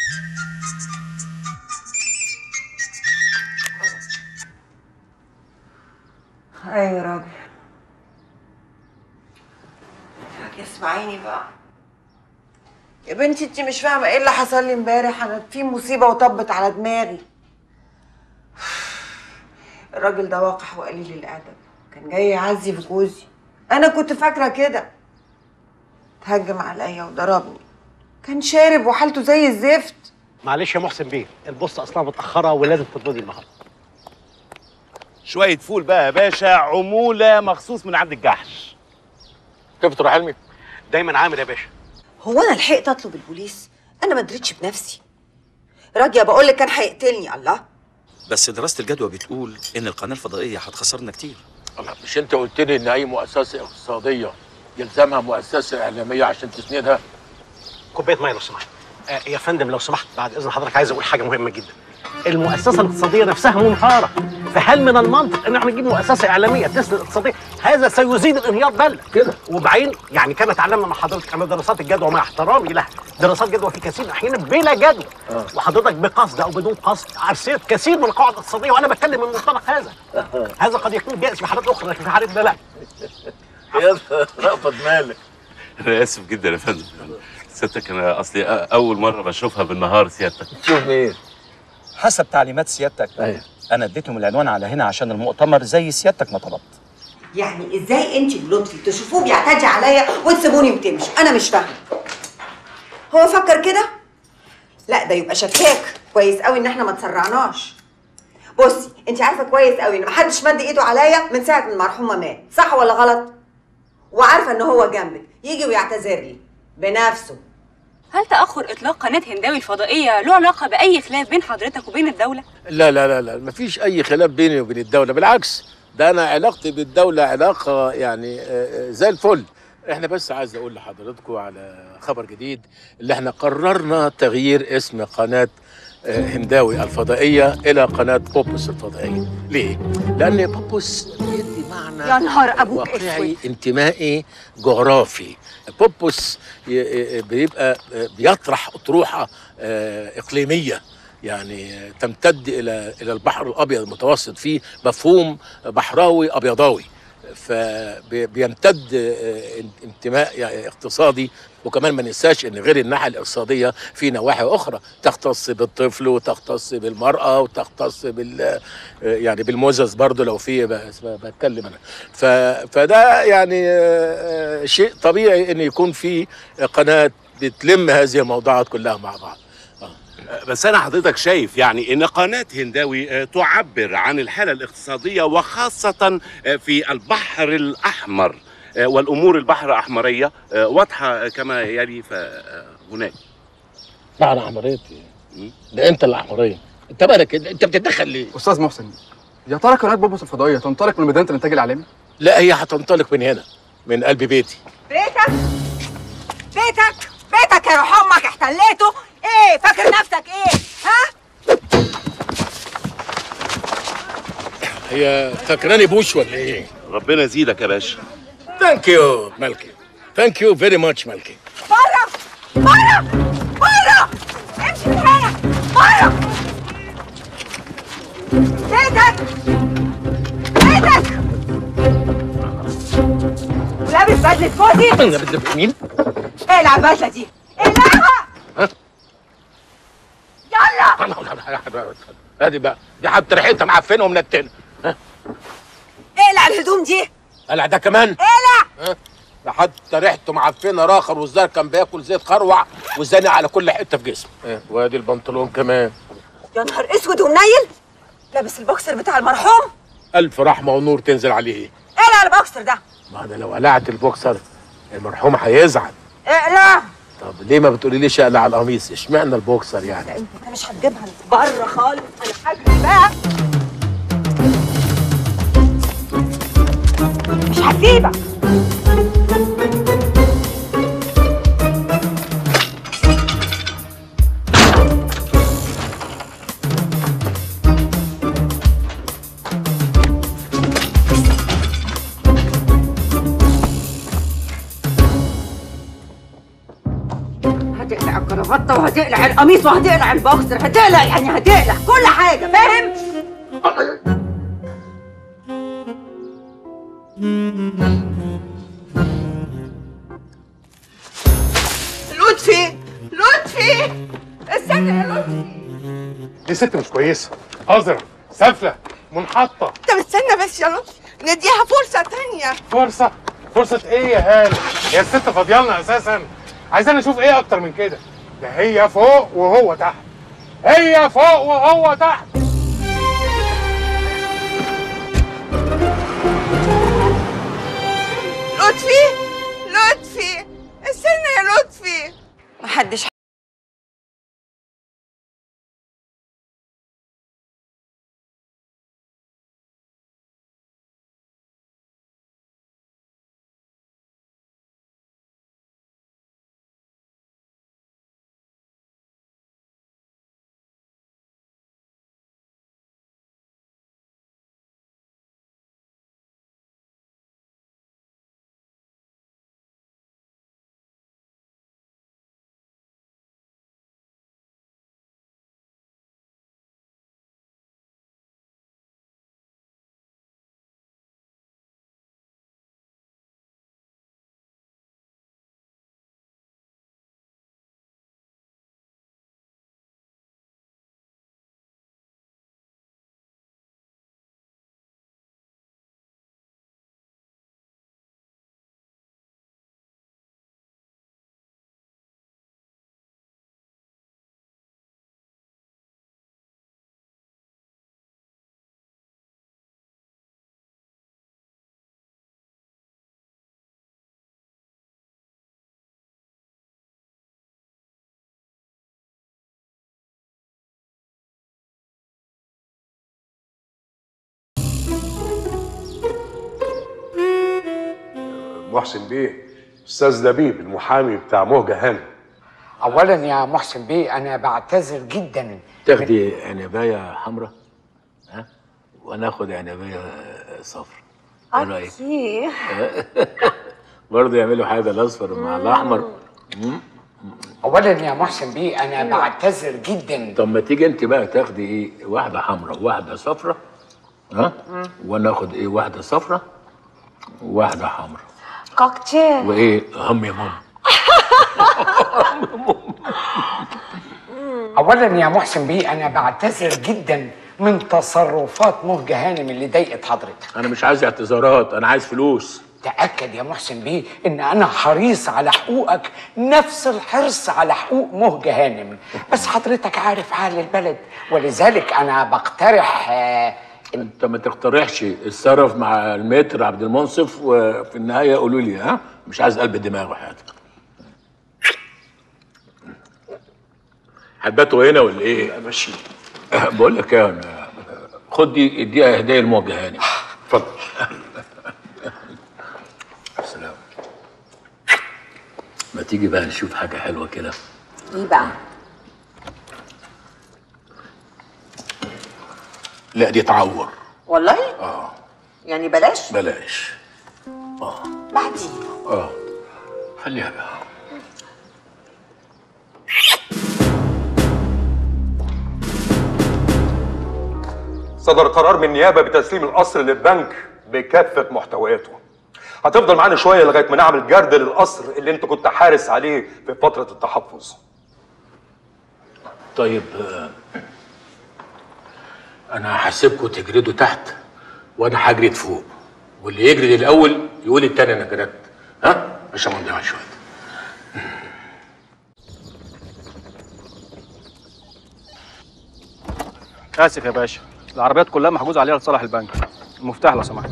ايوه يا راجل ياك اسمعيني بقى يا بنتي انت مش فاهمه ايه اللي حصل لي امبارح انا في مصيبه وطبت على دماغي الراجل ده وقح وقليل الادب كان جاي يعزي في جوزي انا كنت فاكره كده تهجم عليا وضربني كان شارب وحالته زي الزفت معلش يا محسن بيه البوسطه اصلا متاخره ولازم تطردي النهارده شوية فول بقى يا باشا عمولة مخصوص من عند الجحش كيف تروح حلمي دايما عامل يا باشا هو انا لحقت اطلب البوليس انا ما دريتش بنفسي راجيه بقول لك كان هيقتلني الله بس دراسة الجدوى بتقول إن القناة الفضائية هتخسرنا كتير الله مش انت قلت لي ان اي مؤسسه اقتصاديه يلزمها مؤسسه اعلاميه عشان تسندها كوبايه ميه لو سمحت آه يا فندم لو سمحت بعد اذن حضرتك عايز اقول حاجه مهمه جدا المؤسسه الاقتصاديه نفسها منهاره فهل من المنطق ان احنا نجيب مؤسسه اعلاميه تسند الاقتصاديه هذا سيزيد الانهيار بل كده وبعدين يعني كما تعلمنا مع حضرتك ان دراسات الجدوى مع احترامي لها دراسات جدوى في كثير من الاحيان بلا جدوى آه. وحضرتك بقصد او بدون قصد ارسلت كثير من القواعد الاقتصاديه وانا بتكلم من منطلق هذا هذا قد يكون جائز في حالات اخرى لكن في حالتنا لا يا رأفت مالك أنا آسف جدا يا فندم سيادتك أنا أصلي أ- أول مرة بشوفها بالنهار سيادتك شوف مين حسب تعليمات سيادتك ايوه أنا اديتهم العنوان على هنا عشان المؤتمر زي سيادتك ما طلبت يعني ازاي انت ولطفي تشوفوه بيعتدي عليا وتسيبوني وتمشوا انا مش فاهمه هو فكر كده لا ده يبقى شكاك كويس قوي ان احنا ما تسرعناش بصي انت عارفه كويس قوي ان محدش مد ايده عليا من ساعه ما المرحومه مات صح ولا غلط وعارفه ان هو جنبك يجي ويعتذر لي بنفسه هل تأخر إطلاق قناة هنداوي الفضائية له علاقة بأي خلاف بين حضرتك وبين الدولة؟ لا لا لا لا مفيش اي خلاف بيني وبين الدوله بالعكس ده انا علاقتي بالدوله علاقه يعني آه، آه، زي الفل احنا بس عايز اقول لحضراتكم على خبر جديد اللي احنا قررنا تغيير اسم قناه آه، هنداوي الفضائيه الى قناه بوبوس الفضائيه ليه لان بوبوس بيدي معنى يا نهار ابوك واقعي اسود انتمائي جغرافي بوبوس ي- ي- بيبقى بيطرح أطروحة آه، إقليمية يعني تمتد إلى إلى البحر الأبيض المتوسط فيه مفهوم بحراوي أبيضاوي فبيمتد آه، انتماء يعني اقتصادي وكمان ما ننساش ان غير الناحيه الاقتصاديه في نواحي اخرى تختص بالطفل وتختص بالمراه وتختص بال آه، يعني بالمزز برضو لو في بس- بتكلم انا ف... فده يعني آه، آه، شيء طبيعي ان يكون في قناه بتلم هذه الموضوعات كلها مع بعض بس أنا حضرتك شايف يعني إن قناة هنداوي آه، تعبر عن الحالة الاقتصادية وخاصة آه، في البحر الأحمر آه، والأمور البحر الأحمرية آه، واضحة كما يلي فهناك لا انا احمريتي ده انت اللي احمريه انت مالك انت بتتدخل ليه؟ استاذ محسن يا ترى قناه بوبوس الفضائيه تنطلق من مدينه الانتاج الاعلامي لا هي هتنطلق من هنا من قلب بيتي بيتك بيتك بيتك يا روح امك احتليته ايه فاكر نفسك ايه ها هي فاكراني بوش ولا ايه؟ ربنا يزيدك يا باشا ثانك يو مالكي ثانك يو فيري ماتش مالكي بره بره بره امشي من هنا بره بيتك بيتك ولابس بدلة فوزي انا بدي مين؟ اقلع البدلة دي اقلعها يلا ادي بقى دي حتى ريحتها معفنه ومنتنه اقلع الهدوم دي قلع ده كمان اقلع ده حتى ريحته معفنه راخر والزار كان بياكل زيت خروع وزانق على كل حته في جسمه وادي البنطلون كمان يا نهار اسود ومنيل لابس البوكسر بتاع المرحوم الف رحمه ونور تنزل عليه اقلع البوكسر ده ما انا لو قلعت البوكسر المرحوم هيزعل اقلع طب ليه ما بتقوليليش اقلع القميص اشمعنى البوكسر يعني انت مش هتجيبها بره خالص انا هجري بقى مش هسيبك هتقلع الكرافات الشنطه وهتقلع القميص وهتقلع البوكسر هتقلع يعني هتقلع كل حاجه فاهم لطفي لطفي استنى يا لطفي دي ست مش كويسه قذره سافله منحطه طب استنى بس يا لطفي نديها فرصه تانية فرصه فرصه ايه يا هاله هي الست فاضيالنا اساسا عايزين نشوف ايه اكتر من كده ده هي فوق وهو تحت هي فوق وهو تحت لطفي لطفي استنى يا لطفي محدش محسن بيه استاذ لبيب المحامي بتاع مهجه هانم اولا يا محسن بيه انا بعتذر جدا تاخدي عنبايه حمراء ها وناخد عنبايه صفراء ايه رايك؟ برضه يعملوا حاجه الاصفر مع الاحمر اولا يا محسن بيه انا بعتذر جدا طب ما تيجي انت بقى تاخدي ايه واحده حمراء وواحده صفراء ها وناخد ايه واحده صفراء وواحده حمراء كوكتيل وايه هم يا ماما اولا يا محسن بيه انا بعتذر جدا من تصرفات مهجة هانم اللي ضايقت حضرتك انا مش عايز اعتذارات انا عايز فلوس تأكد يا محسن بيه إن أنا حريص على حقوقك نفس الحرص على حقوق مهجة هانم بس حضرتك عارف حال البلد ولذلك أنا بقترح آه، انت ما تقترحش اتصرف مع المتر عبد المنصف وفي النهايه قولوا لي ها مش عايز قلب دماغ وحياتك هتباتوا هنا ولا ايه؟ ماشي بقول لك ايه انا خد دي اديها هديه لموجه هاني اتفضل سلام ما تيجي بقى نشوف حاجه حلوه كده ايه بقى لا دي تعور والله اه يعني بلاش بلاش بعدين اه خليها بقى صدر قرار من النيابه بتسليم القصر للبنك بكافه محتوياته هتفضل معانا شويه لغايه ما نعمل جرد للقصر اللي انت كنت حارس عليه في فتره التحفظ طيب آه، انا هسيبكم تجردوا تحت وانا هجرد فوق واللي يجرد الاول يقول التاني انا جردت ها عشان ما نضيعش وقت اسف يا باشا العربيات كلها محجوز عليها لصالح البنك المفتاح لو سمحت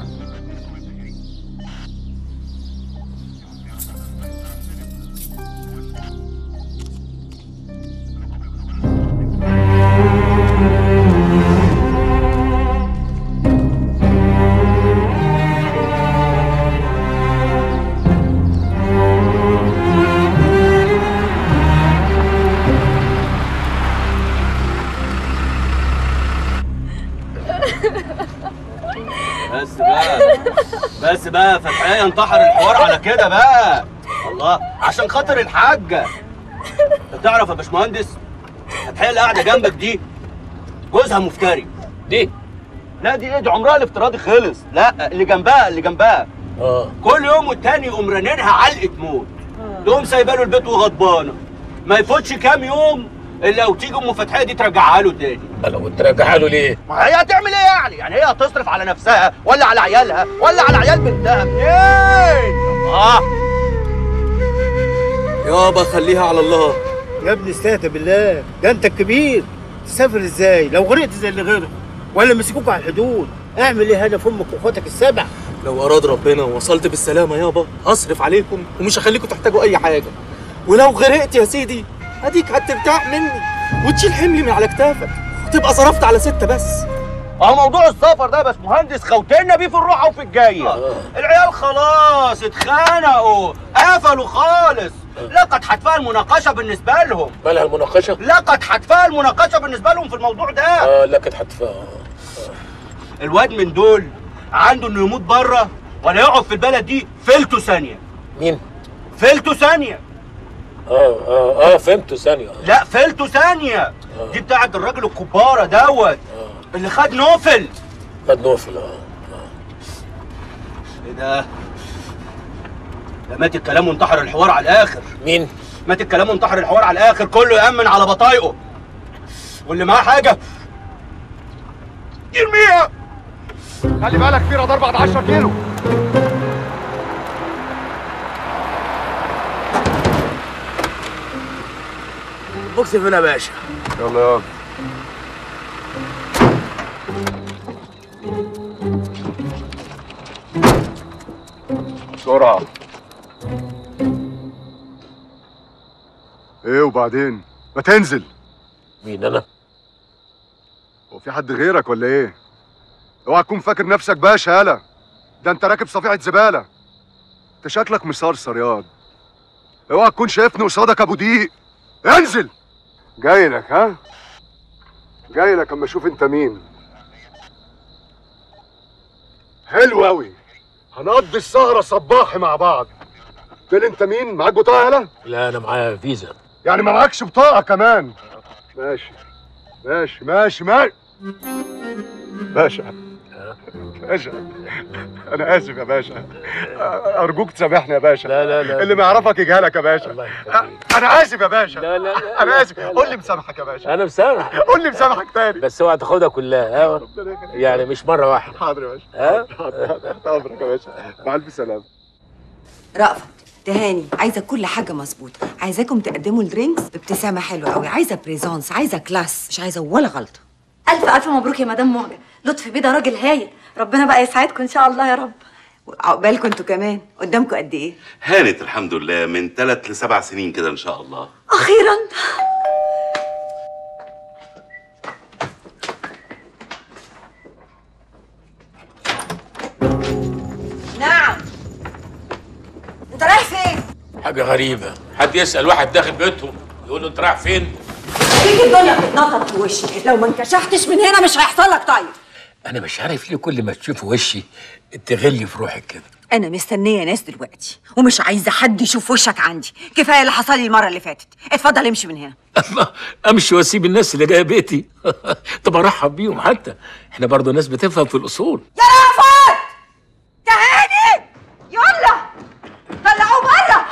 بس بقى بس بقى فتحية انتحر الحوار على كده بقى الله عشان خاطر الحاجة تعرف يا باشمهندس فتحية اللي قاعده جنبك دي جوزها مفتري دي لا دي ايه دي عمرها الافتراضي خلص لا اللي جنبها اللي جنبها اه كل يوم والتاني يقوم رنينها علقه موت تقوم سايبه له البيت وغضبانه ما يفوتش كام يوم الا وتيجي ام فتحيه دي ترجعها له تاني لو ترجعها له ليه؟ ما هي هتعمل ايه يعني؟ يعني هي هتصرف على نفسها ولا على عيالها ولا على عيال بنتها منين؟ اه يابا خليها على الله يا ابني استهدى بالله ده انت الكبير تسافر ازاي لو غرقت زي اللي غيرك ولا مسكوك على الحدود اعمل ايه هنا في امك واخواتك السبع لو اراد ربنا ووصلت بالسلامه يابا هصرف عليكم ومش هخليكم تحتاجوا اي حاجه ولو غرقت يا سيدي اديك هترتاح مني وتشيل حملي من على كتافك وتبقى صرفت على ستة بس اهو موضوع السفر ده بس مهندس خوتنا بيه في الروحه وفي الجايه العيال خلاص اتخانقوا قفلوا خالص لقد حتفها المناقشه بالنسبه لهم مالها المناقشه؟ لقد حتفها المناقشه بالنسبه لهم في الموضوع ده اه لكن هتفهم الواد من دول عنده انه يموت بره ولا يقعد في البلد دي فلته ثانيه مين؟ فلته ثانيه اه اه اه فهمته ثانيه لا فلته ثانيه دي بتاعت الراجل الكباره دوت اللي خد نوفل خد نوفل اه ايه ده؟ ده مات الكلام وانتحر الحوار على الاخر مين؟ مات الكلام وانتحر الحوار على الاخر كله يأمن على بطايقه واللي معاه حاجه يرميها خلي بالك في رادار بعد 10 كيلو بوكس فين يا باشا؟ يلا يلا بسرعة ايه وبعدين؟ ما تنزل مين انا؟ هو في حد غيرك ولا ايه؟ اوعى تكون فاكر نفسك باشا يالا ده انت راكب صفيحة زبالة انت شكلك مصرصر ياض اوعى تكون شايفني قصادك ابو دقيق انزل جاي لك ها؟ جاي لك اما اشوف انت مين حلو قوي هنقضي السهرة صباحي مع بعض قلت انت مين؟ معاك بطاقة يالا؟ لا انا معايا فيزا يعني ما معكش بطاقة كمان ماشي ماشي ماشي ماشي باشا باشا انا اسف يا باشا ارجوك تسامحني يا باشا لا لا لا اللي ما يعرفك يجهلك يا باشا انا اسف يا باشا لا لا لا انا اسف قول لي مسامحك يا باشا انا مسامح قول لي مسامحك تاني بس اوعى تاخدها كلها ها يعني مش مره واحده حاضر يا باشا ها تحت امرك يا باشا مع الف سلامه رأفت تهاني عايزه كل حاجه مظبوطه عايزاكم تقدموا الدرينكس بابتسامه حلوه قوي عايزه بريزونس عايزه كلاس مش عايزه ولا غلطه الف الف مبروك يا مدام معجة لطفي بيه ده راجل هايل ربنا بقى يسعدكم ان شاء الله يا رب عقبالكم انتوا كمان قدامكم قد ايه هانت الحمد لله من ثلاث لسبع سنين كده ان شاء الله اخيرا نعم انت رايح فين حاجه غريبه حد يسال واحد داخل بيتهم يقول له انت رايح فين فيك الدنيا بتتنطط في وشي لو ما انكشفتش من هنا مش هيحصل لك طيب انا مش عارف ليه كل ما تشوف وشي تغلي في روحك كده انا مستنيه ناس دلوقتي ومش عايزه حد يشوف وشك عندي كفايه اللي حصل لي المره اللي فاتت اتفضل امشي من هنا امشي واسيب الناس اللي جايه بيتي طب ارحب بيهم حتى احنا برضه ناس بتفهم في الاصول يا رافت تهاني يلا طلعوه بره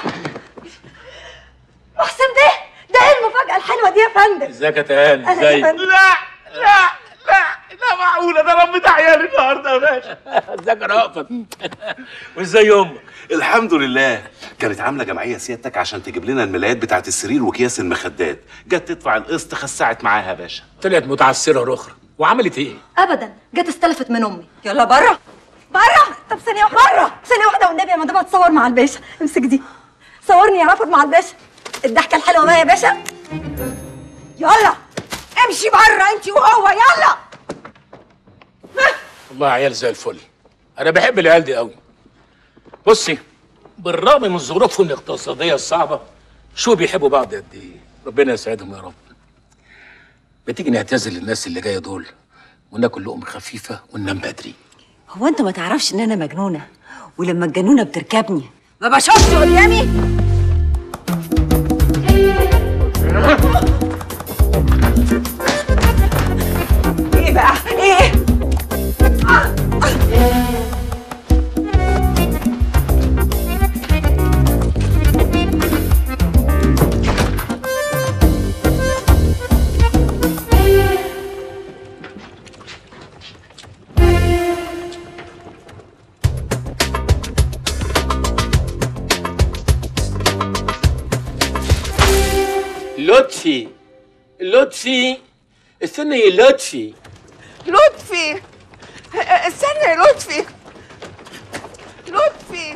محسن بيه ده ايه المفاجأة الحلوة دي يا فندم ازيك يا تهاني أهلا يا ازيك فندم. لا لا لا لا معقوله ده ربيت عيالي النهارده يا باشا ازيك يا رأفت وازاي امك الحمد لله كانت عامله جمعيه سيادتك عشان تجيب لنا الملايات بتاعت السرير واكياس المخدات جت تدفع القسط خسعت معاها يا باشا طلعت متعسره اخرى وعملت ايه ابدا جت استلفت من امي يلا بره بره طب ثانية واحدة بره ثانية واحدة والنبي يا مدام اتصور مع الباشا امسك دي صورني يا رافض مع الباشا الضحكة الحلوة بقى يا باشا يلا امشي بره انت وهو يلا والله عيال زي الفل انا بحب العيال دي قوي بصي بالرغم من ظروفهم الاقتصاديه الصعبه شو بيحبوا بعض قد ايه ربنا يسعدهم يا رب بتيجي نعتذر للناس اللي جايه دول وناكل لقمه خفيفه وننام بدري هو انت ما تعرفش ان انا مجنونه ولما الجنونه بتركبني ما بشوفش قدامي ايه بقى ايه لطفي لطفي استنى يا لطفي لطفي استنى يا لطفي لطفي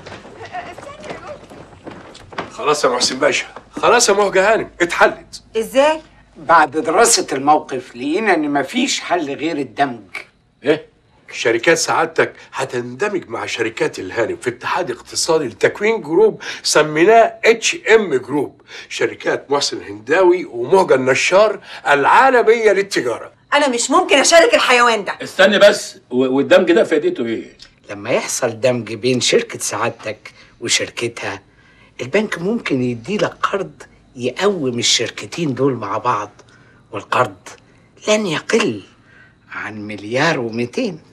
خلاص يا محسن باشا خلاص يا مهجة هانم اتحلت ازاي بعد دراسة الموقف لقينا ان مفيش حل غير الدمج ايه شركات سعادتك هتندمج مع شركات الهانم في اتحاد اقتصادي لتكوين جروب سميناه اتش ام جروب شركات محسن هنداوي ومهجة النشار العالمية للتجارة انا مش ممكن اشارك الحيوان ده استني بس و- والدمج ده فائدته ايه؟ لما يحصل دمج بين شركة سعادتك وشركتها البنك ممكن يديلك قرض يقوم الشركتين دول مع بعض والقرض لن يقل عن مليار ومئتين